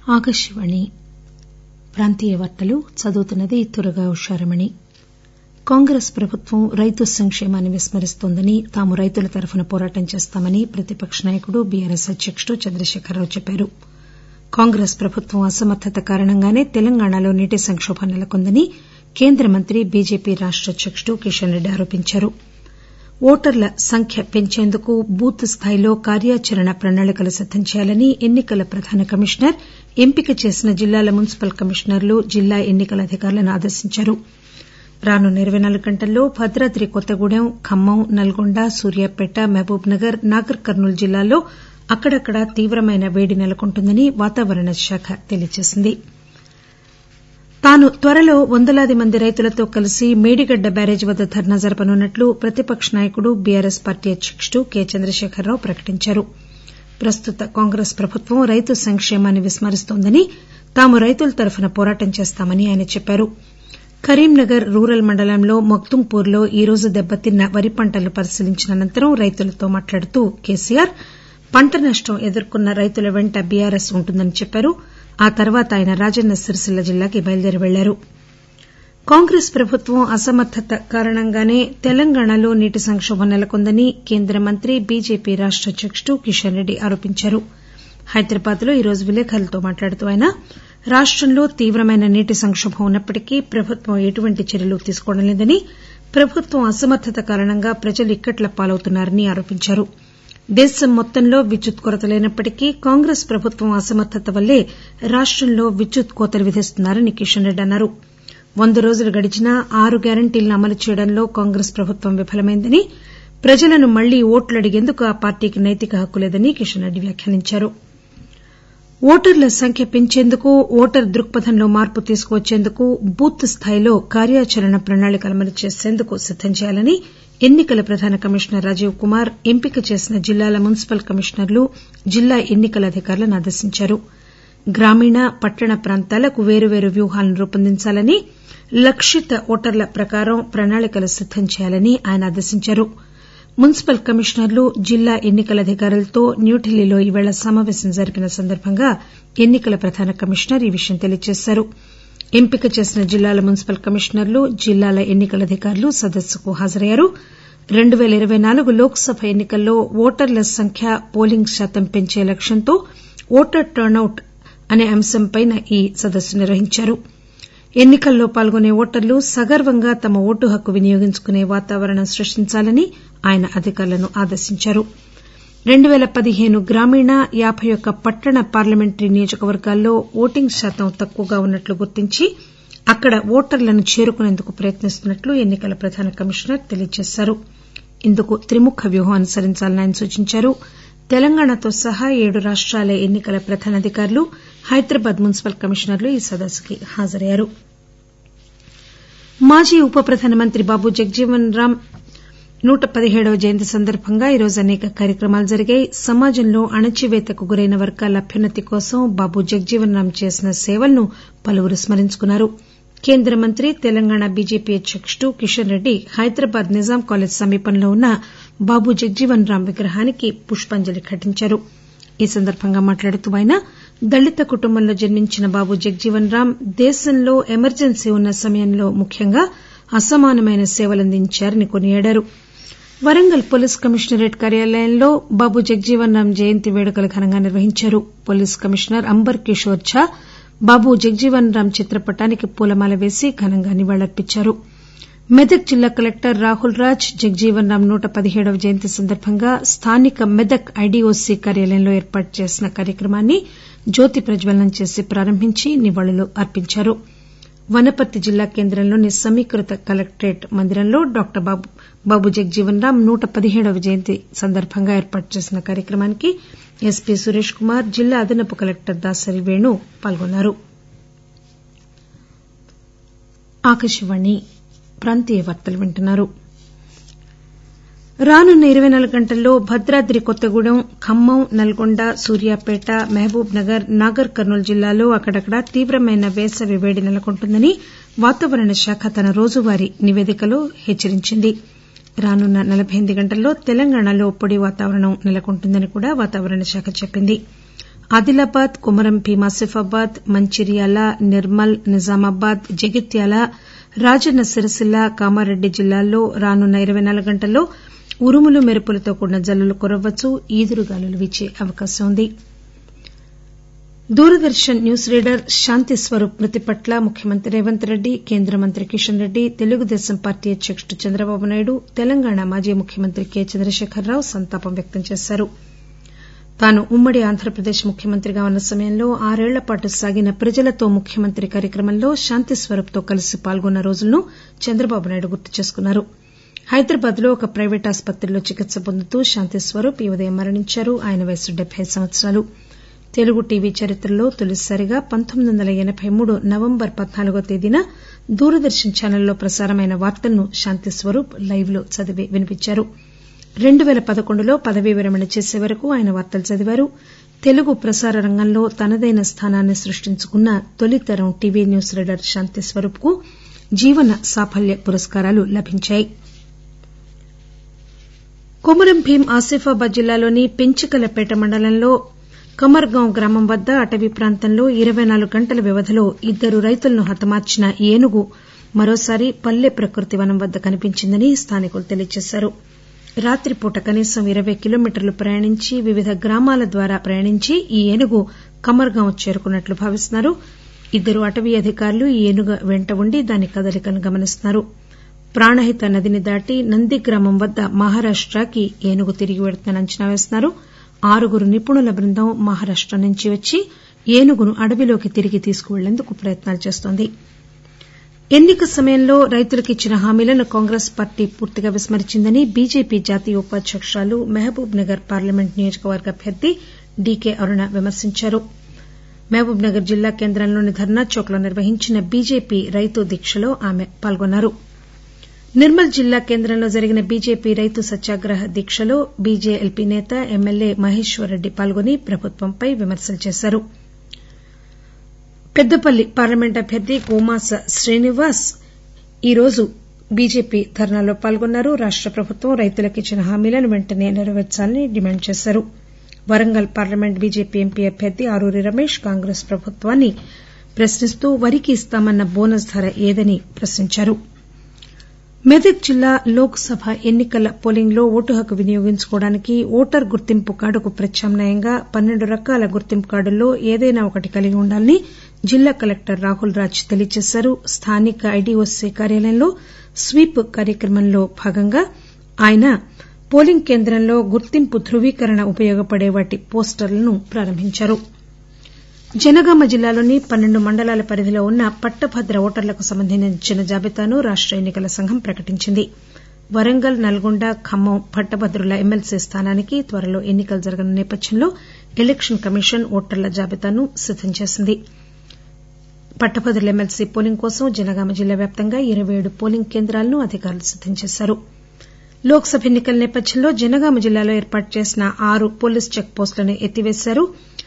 ఆకాశవాణి ప్రాంతీయ వార్తలు చదువుతున్నది దుర్గా ఉషారమణి కాంగ్రెస్ ప్రభుత్వం రైతు సంక్షేమాన్ని విస్మరిస్తోందని తాము రైతుల తరఫున పోరాటం చేస్తామని ప్రతిపక్ష నాయకుడు బీఆర్ఎస్ అధ్యకుడు చంద్రశేఖరరావు చెప్పారు కాంగ్రెస్ ప్రభుత్వం అసమర్థత కారణంగానే తెలంగాణలో నీటి సంకోభం నెలకొందని కేంద్ర మంత్రి బీజేపీ రాష్ట అధ్యకుడు కిషన్ రెడ్డి ఆరోపించారు ఓటర్ల సంఖ్య పెంచేందుకు బూత్ స్థాయిలో కార్యాచరణ ప్రణాళికలు సిద్దం చేయాలని ఎన్ని కల ప్రధాన కమిషనర్ ఎంపిక చేసిన జిల్లాల మున్సిపల్ కమిషనర్లు జిల్లా ఎన్ని కల అధికారులను ఆదేశించారు రానున్న ఇరవై నాలుగు గంటల్లో భద్రాద్రి కొత్తగూడెం ఖమ్మం నల్గొండ సూర్యాపేట మహబూబ్ నగర్ నాగర్ కర్నూల్ జిల్లాల్లో అక్కడక్కడా తీవ్రమైన వేడి నెలకొంటుందని వాతావరణ శాఖ తెలియజేసింది తాను త్వరలో వందలాది మంది రైతులతో కలిసి మేడిగడ్డ బ్యారేజీ వద్ద ధర్నా జరపనున్నట్లు ప్రతిపక్ష నాయకుడు బీఆర్ఎస్ పార్టీ అధ్యకుడు కె చంద్రశేఖరరావు ప్రకటించారు ప్రస్తుత కాంగ్రెస్ ప్రభుత్వం రైతు సంక్షేమాన్ని విస్మరిస్తోందని తాము రైతుల తరఫున పోరాటం చేస్తామని ఆయన చెప్పారు కరీంనగర్ రూరల్ మండలంలో మగ్దుంపూర్లో ఈరోజు దెబ్బతిన్న వరి పంటలను పరిశీలించిన అనంతరం రైతులతో మాట్లాడుతూ కేసీఆర్ పంట నష్టం ఎదుర్కొన్న రైతుల వెంట బీఆర్ఎస్ ఉంటుందని చెప్పారు ఆ తర్వాత ఆయన రాజన్న సిరిసిల్ల జిల్లాకి బయలుదేరి పెళ్లారు కాంగ్రెస్ ప్రభుత్వం అసమర్థత కారణంగానే తెలంగాణలో నీటి సంకోభం నెలకొందని కేంద్ర మంత్రి బీజేపీ రాష్ట అధ్యకుడు కిషన్ రెడ్డి ఆరోపించారు హైదరాబాద్ లో ఈరోజు విలేకరులతో మాట్లాడుతూ ఆయన రాష్టంలో తీవ్రమైన నీటి సంకోభం ఉన్నప్పటికీ ప్రభుత్వం ఎటువంటి చర్యలు తీసుకోవడం లేదని ప్రభుత్వం అసమర్థత కారణంగా ప్రజలు ఇక్కట్ల పాలవుతున్నారని ఆరోపించారు దేశం మొత్తంలో విద్యుత్ కొరత లేనప్పటికీ కాంగ్రెస్ ప్రభుత్వం అసమర్థత వల్లే రాష్టంలో విద్యుత్ కోతలు విధిస్తున్నారని కిషన్ రెడ్డి అన్నారు వంద రోజులు గడిచినా ఆరు గ్యారంటీలను అమలు చేయడంలో కాంగ్రెస్ ప్రభుత్వం విఫలమైందని ప్రజలను మళ్లీ ఓట్లు అడిగేందుకు ఆ పార్టీకి నైతిక హక్కు లేదని కిషన్ రెడ్డి వ్యాఖ్యానించారు ఓటర్ల సంఖ్య పెంచేందుకు ఓటరు దృక్పథంలో మార్పు తీసుకువచ్చేందుకు బూత్ స్థాయిలో కార్యాచరణ ప్రణాళికలు అమలు చేసేందుకు సిద్దం చేయాలని ఎన్ని కల ప్రధాన కమిషనర్ రాజీవ్ కుమార్ ఎంపిక చేసిన జిల్లాల మున్సిపల్ కమిషనర్లు జిల్లా ఎన్ని కల అధికారులను ఆదేశించారు గ్రామీణ పట్టణ ప్రాంతాలకు వేరువేరు వ్యూహాలను రూపొందించాలని లక్షిత ఓటర్ల ప్రకారం ప్రణాళికలు సిద్దం చేయాలని ఆయన ఆదేశించారు మున్సిపల్ కమిషనర్లు జిల్లా ఎన్ని కల అధికారులతో న్యూఢిల్లీలో ఈరోజు సమాపేశం జరిపిన సందర్బంగా ఎన్ని కల ప్రధాన కమిషనర్ ఈ విషయం తెలియజేశారు ఎంపిక చేసిన జిల్లాల మున్సిపల్ కమిషనర్లు జిల్లాల ఎన్ని కల అధికారులు సదస్సుకు హాజరయ్యారు రెండు పేల ఇరవై నాలుగు లోక్ సభ ఎన్ని కల్లో ఓటర్ల సంఖ్య పోలింగ్ శాతం పెంచే లక్ష్యంతో ఓటర్ టర్నౌట్ అనే అంశంపై ఈ సదస్సు నిర్వహించారు ఎన్ని కల్లో పాల్గొనే ఓటర్లు సగర్వంగా తమ ఓటు హక్కు వినియోగించుకునే వాతావరణం సృష్టించాలని ఆయన అధికారులను ఆదేశించారు రెండు పేల పదిహేను గ్రామీణ యాబై ఒక్క పట్టణ పార్లమెంటరీ నియోజకవర్గాల్లో ఓటింగ్ శాతం తక్కువగా ఉన్నట్లు గుర్తించి అక్కడ ఓటర్లను చేరుకునేందుకు ప్రయత్నిస్తున్నట్లు ఎన్ని కల ప్రధాన కమిషనర్ తెలియజేశారు ఇందుకు త్రిముఖ వ్యూహం అనుసరించాలని ఆయన సూచించారు తెలంగాణతో సహా ఏడు రాష్టాల ఎన్ని కల ప్రధానాధికారులు హైదరాబాద్ మున్సిపల్ కమిషనర్లు ఈ సదస్సుకి హాజరయ్యారు మాజీ ఉప ప్రధానమంత్రి బాబు జగజ్జీవన్ రామ్ నూట పదిహేడవ జయంతి సందర్బంగా ఈరోజు అసేక కార్యక్రమాలు జరిగాయి సమాజంలో అణచివేతకు గురైన వర్గాల అభ్యున్నతి కోసం బాబు జగజ్జీవన్ రామ్ చేసిన సేవలను పలువురు స్మరించుకున్నారు కేంద్ర మంత్రి తెలంగాణ బీజేపీ అధ్యకుడు కిషన్ రెడ్డి హైదరాబాద్ నిజాం కాలేజ్ సమీపంలో ఉన్న బాబు జగజ్జీవన్ రామ్ విగ్రహానికి పుష్పాంజలి ఘటించారు ఈ సందర్బంగా మాట్లాడుతూ ఆయన దళిత కుటుంబంలో జన్మించిన బాబు జగజ్జీవన్ రామ్ దేశంలో ఎమర్జెన్సీ ఉన్న సమయంలో ముఖ్యంగా అసమానమైన సేవలందించారని కొనియాడారు వరంగల్ పోలీస్ కమిషనరేట్ కార్యాలయంలో బాబు జగజ్జీవన్ రామ్ జయంతి వేడుకలు ఘనంగా నిర్వహించారు పోలీస్ కమిషనర్ అంబర్ కిషోర్ ఝా బాబు జగజ్జీవన్ రామ్ చిత్రపటానికి పూలమాల పేసి ఘనంగా నివాళులర్పించారు మెదక్ జిల్లా కలెక్టర్ రాహుల్ రాజ్ జగజ్జీవన్ రామ్ నూట పదిహేడవ జయంతి సందర్బంగా స్థానిక మెదక్ ఐడీఓసీ కార్యాలయంలో ఏర్పాటు చేసిన కార్యక్రమాన్ని జ్యోతి ప్రజ్వలనం చేసి ప్రారంభించి నివాళులు అర్పించారు వనపర్తి జిల్లా కేంద్రంలోని సమీకృత కలెక్టరేట్ మందిరంలో డాక్టర్ బాబు జగజ్జీవన్ రామ్ నూట పదిహేడవ జయంతి సందర్బంగా ఏర్పాటు చేసిన కార్యక్రమానికి ఎస్పీ సురేష్ కుమార్ జిల్లా అదనపు కలెక్టర్ దాసరి వేణు పాల్గొన్నారు రానున్న ఇరవై నాలుగు గంటల్లో భద్రాద్రి కొత్తగూడెం ఖమ్మం నల్గొండ సూర్యాపేట మహబూబ్ నగర్ నాగర్ కర్నూల్ జిల్లాల్లో అక్కడక్కడా తీవ్రమైన వేసవి వేడి నెలకొంటుందని వాతావరణ శాఖ తన రోజువారీ నివేదికలో హెచ్చరించింది రానున్న నలబై ఎనిమిది గంటల్లో తెలంగాణలో పొడి వాతావరణం నెలకొంటుందని కూడా వాతావరణ శాఖ చెప్పింది ఆదిలాబాద్ కొమరం భీం ఆసిఫాబాద్ మంచిర్యాల నిర్మల్ నిజామాబాద్ జగిత్యాల రాజన్న సిరిసిల్ల కామారెడ్డి జిల్లాల్లో రానున్న ఇరవై నాలుగు గంటల్లో ఉరుములు మెరుపులతో కూడిన జల్లులు కురవ్వచ్చు ఈదురుగాలులు వీచే అవకాశం ఉంది దూరదర్శన్ న్యూస్ రీడర్ శాంతి స్వరూప్ మృతి పట్ల ముఖ్యమంత్రి రేవంత్ రెడ్డి కేంద్ర మంత్రి కిషన్ రెడ్డి తెలుగుదేశం పార్టీ అధ్యకుడు చంద్రబాబు నాయుడు తెలంగాణ మాజీ ముఖ్యమంత్రి కె చంద్రశేఖరరావు సంతాపం వ్యక్తం చేశారు తాను ఉమ్మడి ఆంధ్రప్రదేశ్ ముఖ్యమంత్రిగా ఉన్న సమయంలో ఆరేళ్లపాటు సాగిన ప్రజలతో ముఖ్యమంత్రి కార్యక్రమంలో శాంతి స్వరూప్ తో కలిసి పాల్గొన్న రోజులను చంద్రబాబు నాయుడు గుర్తు చేసుకున్నారు హైదరాబాద్ లో ఒక ప్రైవేట్ ఆసుపత్రిలో చికిత్స పొందుతూ శాంతి స్వరూప్ ఈ ఉదయం మరణించారు ఆయన వయసు డెబ్బై సంవత్సరాలు తెలుగు టీవీ చరిత్రలో తొలిసారిగా పంతొమ్మిది వందల ఎనబై మూడు నవంబర్ పద్నాలుగో తేదీన దూరదర్శన్ ఛానల్లో ప్రసారమైన వార్తలను శాంతి స్వరూప్ లైవ్ లో చదివి వినిపించారు రెండు పేల పదకొండులో పదవీ విరమణ చేసే వరకు ఆయన వార్తలు చదివారు తెలుగు ప్రసార రంగంలో తనదైన స్థానాన్ని సృష్టించుకున్న తొలితరం TV news reader Shanti Swaroop కు జీవన సాఫల్య పురస్కారాలు లభించాయి కొమురం భీం ఆసిఫాబాద్ జిల్లాలోని పెంచికలపేట మండలంలో కమర్గాం గ్రామం వద్ద అటవీ ప్రాంతంలో ఇరవై నాలుగు గంటల వ్యవధిలో ఇద్దరు రైతులను హతమార్చిన ఏనుగు మరోసారి పల్లె ప్రకృతి వనం వద్ద కనిపించిందని స్థానికులు తెలియజేశారు రాత్రిపూట కనీసం ఇరవై కిలోమీటర్లు ప్రయాణించి వివిధ గ్రామాల ద్వారా ప్రయాణించి ఈ ఏనుగు కమర్గాం చేరుకున్నట్లు భావిస్తున్నారు ఇద్దరు అటవీ అధికారులు ఈ ఏనుగు వెంట ఉండి దాని కదలికను గమనిస్తున్నారు ప్రాణహిత నదిని దాటి నంది గ్రామం వద్ద మహారాష్టకి ఏనుగు తిరిగి వెళుతుందని అంచనా వేస్తున్నారు ఆరుగురు నిపుణుల బృందం మహారాష్ట నుంచి వచ్చి ఏనుగును అడవిలోకి తిరిగి తీసుకుపెళ్లేందుకు ప్రయత్నాలు చేస్తోంది ఎన్నిక సమయంలో రైతులకు ఇచ్చిన హామీలను కాంగ్రెస్ పార్టీ పూర్తిగా విస్మరించిందని బీజేపీ జాతీయ ఉపాధ్యకురాలు మహబూబ్ నగర్ పార్లమెంట్ నియోజకవర్గ అభ్యర్థి డీకే అరుణ విమర్శించారు మహబూబ్ నగర్ జిల్లా కేంద్రంలోని ధర్నా చౌక్ లో నిర్వహించిన బీజేపీ రైతు దీక్షలో ఆమె పాల్గొన్నారు నిర్మల్ జిల్లా కేంద్రంలో జరిగిన బీజేపీ రైతు సత్యాగ్రహ దీక్షలో బీజేఎల్పీ నేత ఎమ్మెల్యే మహేశ్వర్రెడ్డి పాల్గొని ప్రభుత్వంపై విమర్శలు చేశారు పెద్దపల్లి పార్లమెంట్ అభ్యర్థి గోమాస శ్రీనివాస్ ఈరోజు బీజేపీ ధర్నాలో పాల్గొన్నారు రాష్ట ప్రభుత్వం రైతులకు ఇచ్చిన హామీలను వెంటనే నెరవేర్చాలని డిమాండ్ చేశారు వరంగల్ పార్లమెంట్ బీజేపీ ఎంపీ అభ్యర్థి ఆరూరి రమేష్ కాంగ్రెస్ ప్రభుత్వాన్ని ప్రశ్నిస్తూ వరికి ఇస్తామన్న బోనస్ ధర ఏదని ప్రశ్నించారు మెదక్ జిల్లా లోక్ సభ ఎన్నికల పోలింగ్ లో ఓటు హక్కు వినియోగించుకోవడానికి ఓటరు గుర్తింపు కార్డుకు ప్రత్యామ్నాయంగా పన్నెండు రకాల గుర్తింపు కార్డుల్లో ఏదైనా ఒకటి కలిగి ఉండాలని జిల్లా కలెక్టర్ రాహుల్ రాజ్ తెలియజేశారు స్థానిక ఐడీఓసీ కార్యాలయంలో స్వీప్ కార్యక్రమంలో భాగంగా ఆయన పోలింగ్ కేంద్రంలో గుర్తింపు ధృవీకరణ ఉపయోగపడే వాటి పోస్టర్లను ప్రారంభించారు జనగామ జిల్లాలోని పన్నెండు మండలాల పరిధిలో ఉన్న పట్టభద్ర ఓటర్లకు సంబంధించిన జాబితాను రాష్ట ఎన్నికల సంఘం ప్రకటించింది వరంగల్ నల్గొండ ఖమ్మం పట్టభద్రుల ఎమ్మెల్సీ స్థానానికి త్వరలో ఎన్నికలు జరగనున్న నేపథ్యంలో ఎలక్షన్ కమిషన్ ఓటర్ల జాబితాను సిద్దం చేసింది పట్టభద్రుల ఎమ్మెల్సీ పోలింగ్ కోసం జనగామ జిల్లా వ్యాప్తంగా ఇరవై ఏడు పోలింగ్ కేంద్రాలను అధికారులు సిద్దం చేశారు లోక్ సభ ఎన్నికల నేపథ్యంలో జనగామ జిల్లాలో ఏర్పాటు చేసిన ఆరు పోలీస్ చెక్ పోస్టులను ఎత్తివేశారు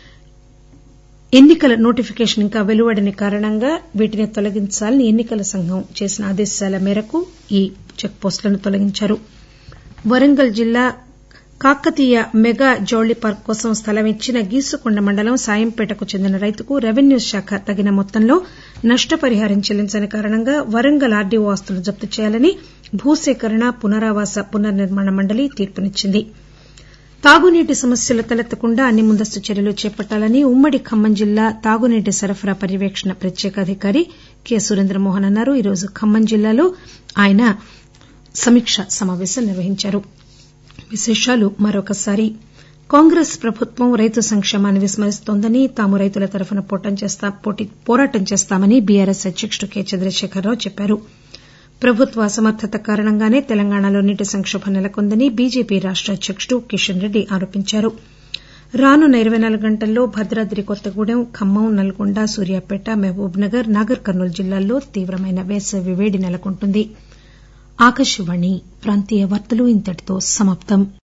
ఎన్నికల నోటిఫికేషన్ ఇంకా వెలువడని కారణంగా వీటిని తొలగించాలని ఎన్నికల సంఘం చేసిన ఆదేశాల మేరకు ఈ చెక్ పోస్టులను తొలగించారు వరంగల్ జిల్లా కాకతీయ మెగా జౌళి పార్క్ కోసం స్థలం ఇచ్చిన గీసుకొండ మండలం సాయంపేటకు చెందిన రైతుకు రెవెన్యూ శాఖ తగిన మొత్తంలో నష్టపరిహారం చెల్లించని కారణంగా వరంగల్ ఆర్డీఓ ఆస్తులు జప్తు చేయాలని భూసేకరణ పునరావాస పునర్నిర్మాణ మండలి తీర్పునిచ్చింది తాగునీటి సమస్యలు తలెత్తకుండా అన్ని ముందస్తు చర్యలు చేపట్టాలని ఉమ్మడి ఖమ్మం జిల్లా తాగునీటి సరఫరా పర్యవేక్షణ ప్రత్యేక అధికారి కె సురేంద్రమోహన్ అన్నారు ఈరోజు ఖమ్మం జిల్లాలో ఆయన సమీకా సమాపేశం నిర్వహించారు విశేషాలు మరొకసారి కాంగ్రెస్ ప్రభుత్వం రైతు సంక్షేమాన్ని విస్మరిస్తోందని తాము రైతుల తరఫున పోరాటం చేస్తామని బీఆర్ఎస్ అధ్యకుడు కె చంద్రశేఖరరావు చెప్పారు ప్రభుత్వ అసమర్థత కారణంగానే తెలంగాణలో నీటి సంకోభం నెలకొందని బీజేపీ రాష్ట అధ్యకుడు కిషన్ రెడ్డి ఆరోపించారు రానున్న ఇరవై నాలుగు గంటల్లో భద్రాద్రి కొత్తగూడెం ఖమ్మం నల్గొండ సూర్యాపేట మహబూబ్ నగర్ నాగర్ కర్నూలు జిల్లాల్లో తీవ్రమైన వేసవి వేడి నెలకొంటుంది ఆకాశవాణి ప్రాంతీయ వార్తలు ఇంతటితో సమాప్తం